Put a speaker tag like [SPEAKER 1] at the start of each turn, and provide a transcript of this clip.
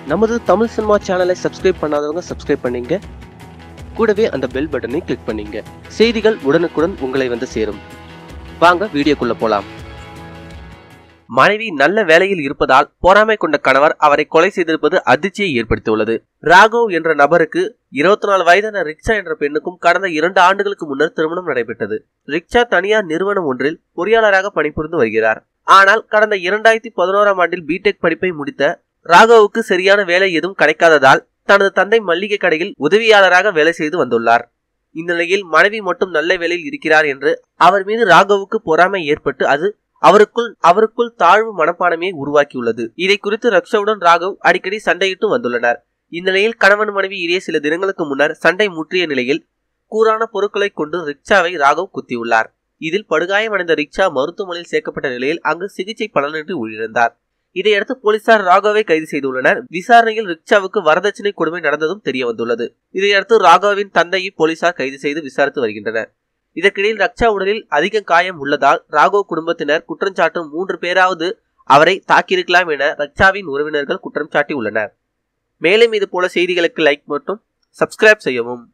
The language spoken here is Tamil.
[SPEAKER 1] நமது தமிழ் சினிமா சேனலை சப்ஸ்கிரைப் பண்ணாதவங்க சப்ஸ்கிரைப் பண்ணீங்க கூடவே அந்த பெல் பட்டனை கிளிக் பண்ணீங்க செய்திகள் உடனுக்குடன் உங்களை வந்து சேரும் வாங்க வீடியோக்குள்ள போலாம் மனைவி நல்ல வேலையில் இருப்பதால் பொறாமை கொண்ட கணவர் அவரை கொலை செய்திருப்பது அதிர்ச்சியை ஏற்படுத்தியுள்ளது ராகவ் என்ற நபருக்கு இருபத்தி நாலு வயதான ரிக்ஷா என்ற பெண்ணுக்கும் கடந்த இரண்டு ஆண்டுகளுக்கு முன்னர் திருமணம் நடைபெற்றது ரிக்ஷா தனியார் நிறுவனம் ஒன்றில் பொறியாளராக பணிபுரிந்து வருகிறார் ஆனால் கடந்த இரண்டாயிரத்தி பதினோராம் ஆண்டில் பிடெக் படிப்பை முடித்த ராகவுக்கு சரியான வேலை எதுவும் கிடைக்காததால் தனது தந்தை மல்லிகை கடையில் உதவியாளராக வேலை செய்து வந்துள்ளார் இந்நிலையில் மனைவி மட்டும் நல்ல வேலையில் இருக்கிறார் என்று அவர் மீது ராகவுக்கு பொறாமை ஏற்பட்டு அது அவருக்குள் அவருக்குள் தாழ்வு மனப்பான்மையை உருவாக்கியுள்ளது இதை குறித்து ரக்ஷாவுடன் ராகவ் அடிக்கடி சண்டையிட்டு வந்துள்ளனர் இந்நிலையில் கணவன் மனைவி இடையே சில தினங்களுக்கு முன்னர் சண்டை முற்றிய நிலையில் கூரான பொருட்களை கொண்டு ரிக்ஷாவை ராகவ் குத்தியுள்ளார் இதில் படுகாயமடைந்த ரிக்ஷா மருத்துவமனையில் சேர்க்கப்பட்ட நிலையில் அங்கு சிகிச்சை பலனின்றி உயிரிழந்தார் இதையடுத்து போலீசார் ராகவை கைது செய்துள்ளனர் விசாரணையில் ரிக்ஷாவுக்கு வரதட்சணை கொடுமை நடந்ததும் தெரிய வந்துள்ளது இதையடுத்து ராகவின் தந்தையை போலீசார் கைது செய்து விசாரித்து வருகின்றனர் இதற்கிடையில் ரக்ஷா உடலில் அதிக காயம் உள்ளதால் ராகவ் குடும்பத்தினர் குற்றஞ்சாட்டும் மூன்று பேராவது அவரை தாக்கியிருக்கலாம் என ரக்ஷாவின் உறவினர்கள் குற்றம் சாட்டி உள்ளனர் மேலும் இது போல செய்திகளுக்கு லைக் மற்றும் சப்ஸ்கிரைப் செய்யவும்